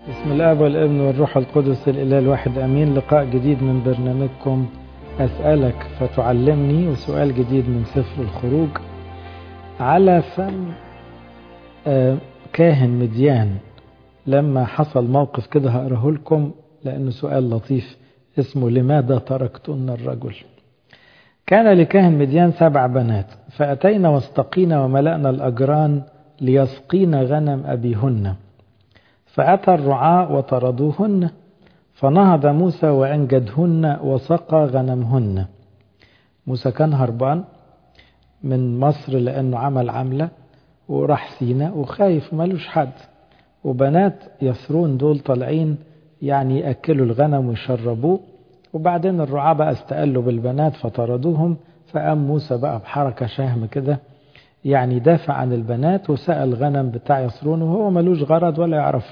بسم الاب والابن والروح القدس الاله الواحد امين لقاء جديد من برنامجكم اسالك فتعلمني وسؤال جديد من سفر الخروج على فم آه كاهن مديان لما حصل موقف كده هقراه لكم لانه سؤال لطيف اسمه لماذا تركتن الرجل كان لكاهن مديان سبع بنات فاتينا واستقينا وملأنا الاجران ليسقين غنم ابيهن فأتى الرعاء وطردوهن فنهض موسى وأنجدهن وسقى غنمهن موسى كان هربان من مصر لأنه عمل عملة وراح سينا وخايف ملوش حد وبنات يسرون دول طالعين يعني يأكلوا الغنم ويشربوه وبعدين الرعاة بقى استقلوا بالبنات فطردوهم فقام موسى بقى بحركة شهم كده يعني دافع عن البنات وسأل الغنم بتاع يسرون وهو ملوش غرض ولا يعرفه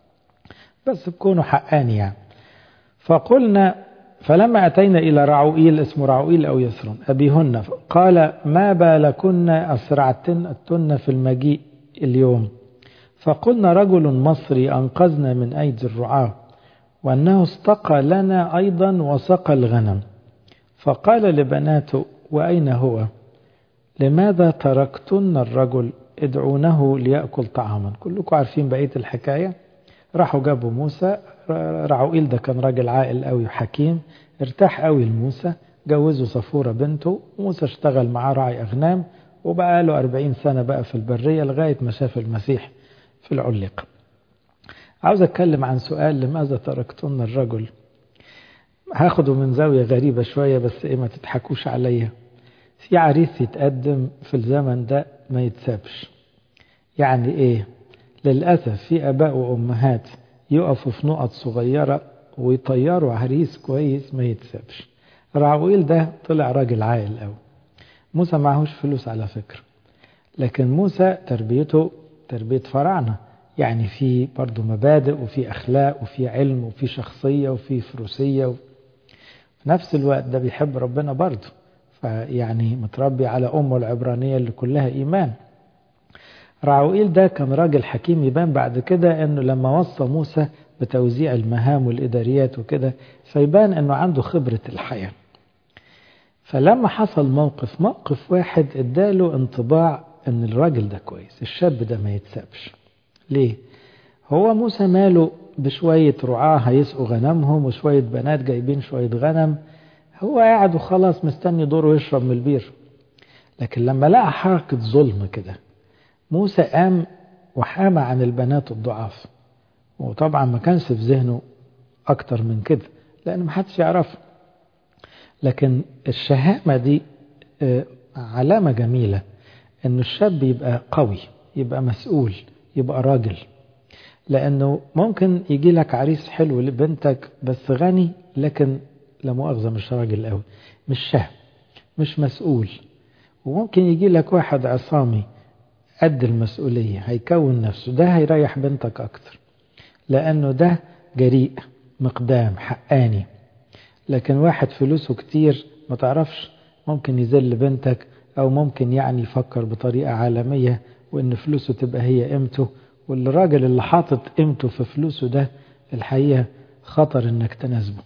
بس بكونه حقاني يعني فقلنا فلما أتينا إلى رعوئيل اسمه رعوئيل أو يسرون أبيهن قال ما بالكن أسرعتن في المجيء اليوم فقلنا رجل مصري أنقذنا من أيدي الرعاة وأنه استقى لنا أيضا وسقى الغنم فقال لبناته وأين هو لماذا تركتن الرجل ادعونه ليأكل طعاما كلكم عارفين بقية الحكاية راحوا جابوا موسى رعوئيل ده كان راجل عاقل قوي وحكيم ارتاح قوي لموسى جوزوا صفورة بنته موسى اشتغل معاه راعي أغنام وبقى له 40 سنة بقى في البرية لغاية ما شاف المسيح في العليقة عاوز أتكلم عن سؤال لماذا تركتن الرجل هاخده من زاوية غريبة شوية بس إيه ما تضحكوش عليا في عريس يتقدم في الزمن ده ما يتسابش يعني ايه للأسف في أباء وأمهات يقفوا في نقط صغيرة ويطيروا عريس كويس ما يتسابش راعويل ده طلع راجل عاقل قوي موسى معهوش فلوس على فكرة لكن موسى تربيته تربية فراعنة يعني في برضه مبادئ وفي أخلاق وفي علم وفي شخصية وفي فروسية وفي نفس الوقت ده بيحب ربنا برضه فيعني متربي على أمه العبرانية اللي كلها إيمان راعوئيل ده كان راجل حكيم يبان بعد كده أنه لما وصى موسى بتوزيع المهام والإداريات وكده فيبان أنه عنده خبرة الحياة فلما حصل موقف موقف واحد اداله انطباع أن الراجل ده كويس الشاب ده ما يتسابش ليه؟ هو موسى ماله بشوية رعاة هيسقوا غنمهم وشوية بنات جايبين شوية غنم هو قاعد وخلاص مستني دوره يشرب من البير لكن لما لقى حركة ظلم كده موسى قام وحامى عن البنات الضعاف وطبعا ما كانش في ذهنه أكتر من كده لأن ما حدش يعرفه لكن الشهامة دي علامة جميلة إنه الشاب يبقى قوي يبقى مسؤول يبقى راجل لأنه ممكن يجي لك عريس حلو لبنتك بس غني لكن لا مؤاخذة مش راجل قوي مش شهم مش مسؤول وممكن يجي لك واحد عصامي قد المسؤولية هيكون نفسه ده هيريح بنتك أكتر لأنه ده جريء مقدام حقاني لكن واحد فلوسه كتير ما تعرفش ممكن يذل بنتك أو ممكن يعني يفكر بطريقة عالمية وإن فلوسه تبقى هي قيمته والراجل اللي حاطط قيمته في فلوسه ده الحقيقة خطر إنك تناسبه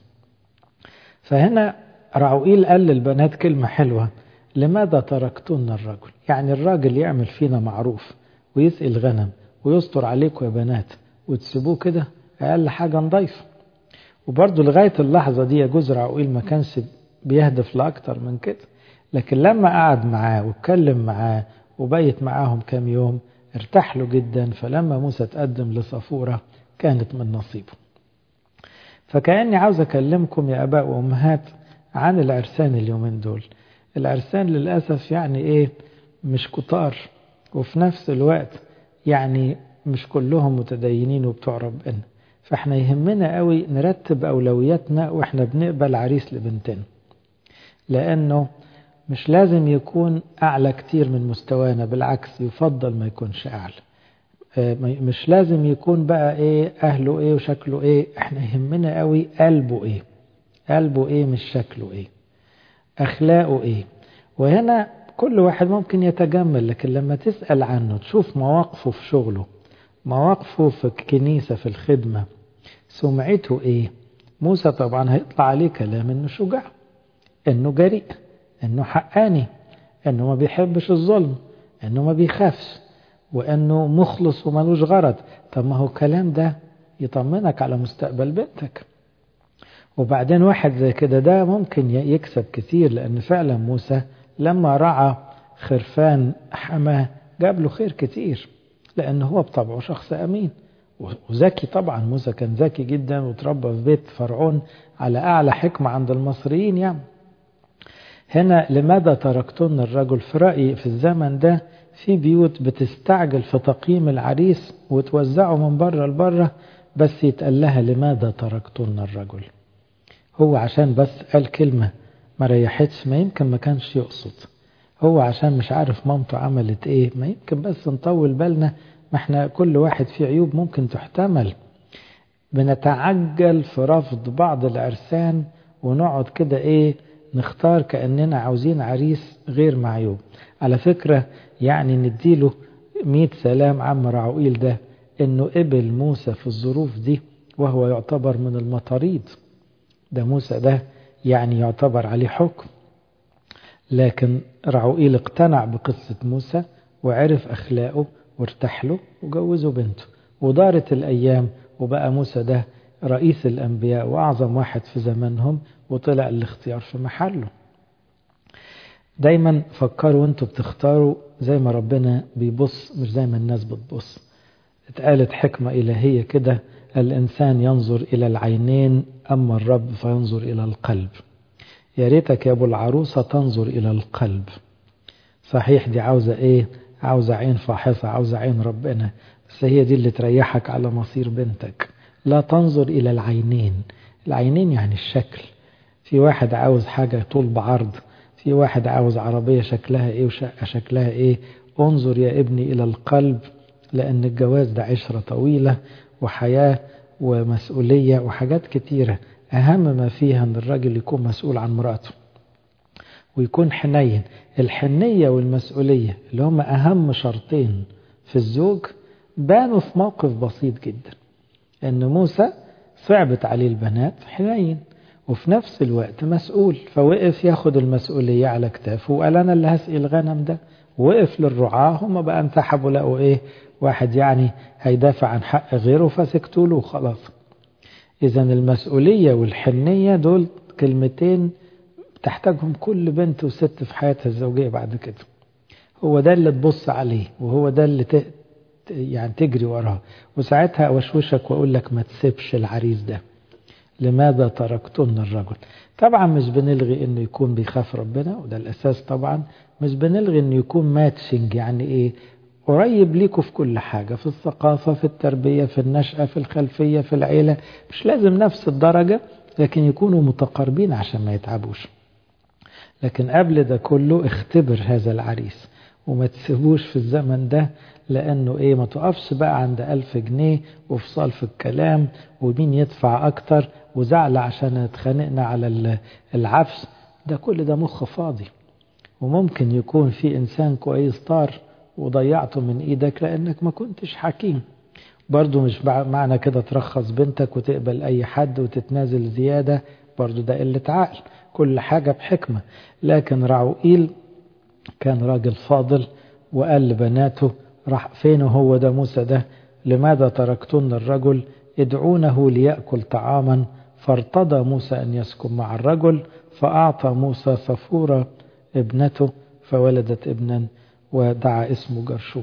فهنا رعوئيل قال للبنات كلمة حلوة لماذا تركتن الرجل يعني الراجل يعمل فينا معروف ويسقي الغنم ويستر عليكم يا بنات وتسيبوه كده أقل حاجة نضيف وبرضه لغاية اللحظة دي يجوز رعوئيل ما كانش بيهدف لأكتر من كده لكن لما قعد معاه واتكلم معاه وبيت معاهم كام يوم ارتاح له جدا فلما موسى تقدم لصفورة كانت من نصيبه فكأني عاوز أكلمكم يا أباء وأمهات عن العرسان اليومين دول العرسان للأسف يعني إيه مش كتار وفي نفس الوقت يعني مش كلهم متدينين وبتوع ربنا فاحنا يهمنا قوي نرتب أولوياتنا وإحنا بنقبل عريس لبنتنا لأنه مش لازم يكون أعلى كتير من مستوانا بالعكس يفضل ما يكونش أعلى مش لازم يكون بقى ايه اهله ايه وشكله ايه احنا يهمنا قوي قلبه ايه قلبه ايه مش شكله ايه اخلاقه ايه وهنا كل واحد ممكن يتجمل لكن لما تسأل عنه تشوف مواقفه في شغله مواقفه في الكنيسة في الخدمة سمعته ايه موسى طبعا هيطلع عليه كلام انه شجاع انه جريء انه حقاني انه ما بيحبش الظلم انه ما بيخافش وانه مخلص وملوش غرض طب ما هو الكلام ده يطمنك على مستقبل بنتك وبعدين واحد زي كده ده ممكن يكسب كتير لان فعلا موسى لما رعى خرفان حماه جاب له خير كتير لان هو بطبعه شخص امين وذكي طبعا موسى كان ذكي جدا وتربى في بيت فرعون على اعلى حكمه عند المصريين يعني هنا لماذا تركتن الرجل في رأيي في الزمن ده في بيوت بتستعجل في تقييم العريس وتوزعه من بره لبره بس يتقال لها لماذا تركتن الرجل هو عشان بس قال كلمة ما ريحتش ما يمكن ما كانش يقصد هو عشان مش عارف مامته عملت ايه ما يمكن بس نطول بالنا ما احنا كل واحد فيه عيوب ممكن تحتمل بنتعجل في رفض بعض العرسان ونقعد كده ايه نختار كأننا عاوزين عريس غير معيوب على فكرة يعني نديله مئة سلام عم رعوئيل ده انه قبل موسى في الظروف دي وهو يعتبر من المطاريد ده موسى ده يعني يعتبر عليه حكم لكن رعوئيل اقتنع بقصة موسى وعرف أخلاقه وارتاح له وجوزه بنته ودارت الأيام وبقى موسى ده رئيس الأنبياء وأعظم واحد في زمانهم وطلع الاختيار في محله دايما فكروا وانتوا بتختاروا زي ما ربنا بيبص مش زي ما الناس بتبص اتقالت حكمة إلهية كده الإنسان ينظر إلى العينين أما الرب فينظر إلى القلب يا ريتك يا أبو العروسة تنظر إلى القلب صحيح دي عاوزة إيه عاوزة عين فاحصة عاوزة عين ربنا بس هي دي اللي تريحك على مصير بنتك لا تنظر إلى العينين العينين يعني الشكل في واحد عاوز حاجة طول بعرض في واحد عاوز عربية شكلها ايه وشقة شكلها ايه انظر يا ابني الى القلب لان الجواز ده عشرة طويلة وحياة ومسؤولية وحاجات كتيرة اهم ما فيها ان الراجل يكون مسؤول عن مراته ويكون حنين الحنية والمسؤولية اللي هم اهم شرطين في الزوج بانوا في موقف بسيط جدا ان موسى صعبت عليه البنات حنين وفي نفس الوقت مسؤول فوقف ياخد المسؤولية على كتافه وقال أنا اللي هسقي الغنم ده وقف للرعاة هم بقى انسحبوا لقوا إيه واحد يعني هيدافع عن حق غيره فسكتوا له وخلاص إذا المسؤولية والحنية دول كلمتين تحتاجهم كل بنت وست في حياتها الزوجية بعد كده هو ده اللي تبص عليه وهو ده اللي ت... يعني تجري وراه وساعتها أوشوشك وأقول لك ما تسيبش العريس ده لماذا تركتن الرجل طبعا مش بنلغي انه يكون بيخاف ربنا وده الاساس طبعا مش بنلغي انه يكون ماتشنج يعني ايه قريب ليكوا في كل حاجة في الثقافة في التربية في النشأة في الخلفية في العيلة مش لازم نفس الدرجة لكن يكونوا متقاربين عشان ما يتعبوش لكن قبل ده كله اختبر هذا العريس وما تسيبوش في الزمن ده لأنه إيه ما تقفش بقى عند ألف جنيه وفصال في الكلام ومين يدفع أكتر وزعل عشان اتخانقنا على العفش ده كل ده مخ فاضي وممكن يكون في إنسان كويس طار وضيعته من إيدك لأنك ما كنتش حكيم برضو مش معنى كده ترخص بنتك وتقبل أي حد وتتنازل زيادة برضو ده قلة عقل كل حاجة بحكمة لكن رعوئيل كان راجل فاضل وقال لبناته راح فين هو ده موسى ده لماذا تركتن الرجل ادعونه ليأكل طعاما فارتضى موسى أن يسكن مع الرجل فأعطى موسى صفورة ابنته فولدت ابنا ودعا اسمه جرشوم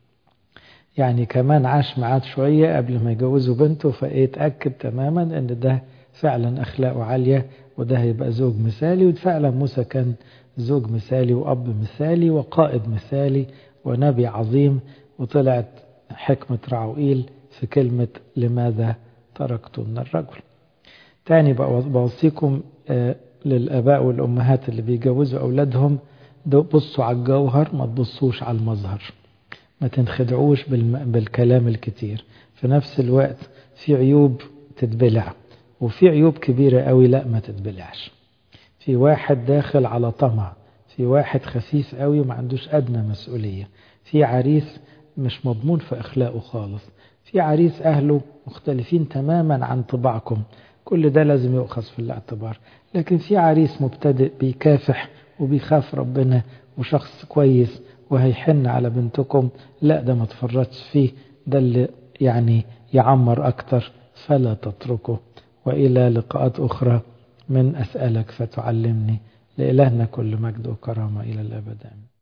يعني كمان عاش معاه شوية قبل ما يجوزوا بنته فاتأكد تماما ان ده فعلا أخلاقه عالية وده هيبقى زوج مثالي وفعلا موسى كان زوج مثالي وأب مثالي وقائد مثالي ونبي عظيم وطلعت حكمة رعوئيل في كلمة لماذا تركتن الرجل تاني بوصيكم للآباء والأمهات اللي بيجوزوا أولادهم بصوا على الجوهر ما تبصوش على المظهر ما تنخدعوش بالكلام الكتير في نفس الوقت في عيوب تتبلع وفي عيوب كبيرة قوي لا ما تتبلعش في واحد داخل على طمع في واحد خفيف قوي وما عندوش أدنى مسؤولية في عريس مش مضمون في أخلاقه خالص في عريس أهله مختلفين تماما عن طباعكم كل ده لازم يؤخذ في الاعتبار لكن في عريس مبتدئ بيكافح وبيخاف ربنا وشخص كويس وهيحن على بنتكم لا ده ما تفرطش فيه ده اللي يعني يعمر أكتر فلا تتركه وإلى لقاءات أخرى من أسألك فتعلمني لإلهنا كل مجد وكرامة إلى الأبد آمين